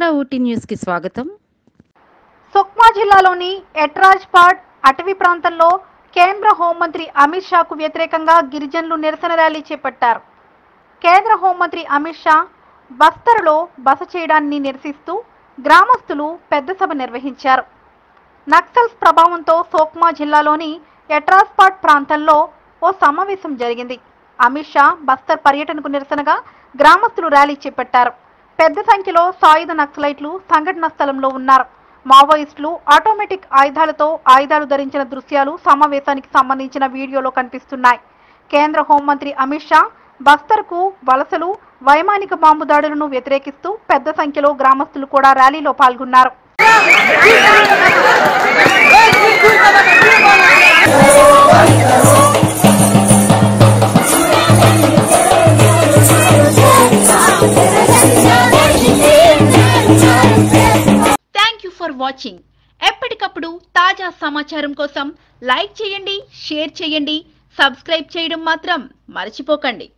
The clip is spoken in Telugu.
ఆంధ్ర ఊటీ న్యూస్కి స్వాగతం సుక్మా జిల్లాలోని ఎట్రాజ్పాడ్ అటవీ ప్రాంతంలో కేంద్ర హోంమంత్రి అమిత్ షాకు వ్యతిరేకంగా గిరిజనులు నిరసన ర్యాలీ చేపట్టారు కేంద్ర హోంమంత్రి అమిత్ షా బస్తరులో బస చేయడాన్ని నిరసిస్తూ గ్రామస్తులు పెద్ద సభ నిర్వహించారు నక్సల్స్ ప్రభావంతో సోక్మా జిల్లాలోని ఎట్రాస్పాట్ ప్రాంతంలో ఓ సమావేశం జరిగింది అమిత్ షా బస్తర్ పర్యటనకు నిరసనగా గ్రామస్తులు ర్యాలీ చేపట్టారు పెద్ద సంఖ్యలో సాయుధ నక్సలైట్లు సంఘటన స్థలంలో ఉన్నారు మావోయిస్టులు ఆటోమేటిక్ ఆయుధాలతో ఆయుధాలు ధరించిన దృశ్యాలు సమావేశానికి సంబంధించిన వీడియోలో కనిపిస్తున్నాయి కేంద్ర హోంమంత్రి అమిత్ షా బస్తర్కు వలసలు వైమానిక బాంబు దాడులను వ్యతిరేకిస్తూ పెద్ద సంఖ్యలో గ్రామస్తులు కూడా ర్యాలీలో పాల్గొన్నారు థ్యాంక్ యూ ఫర్ వాచింగ్ ఎప్పటికప్పుడు తాజా సమాచారం కోసం లైక్ చేయండి షేర్ చేయండి సబ్స్క్రైబ్ చేయడం మాత్రం మర్చిపోకండి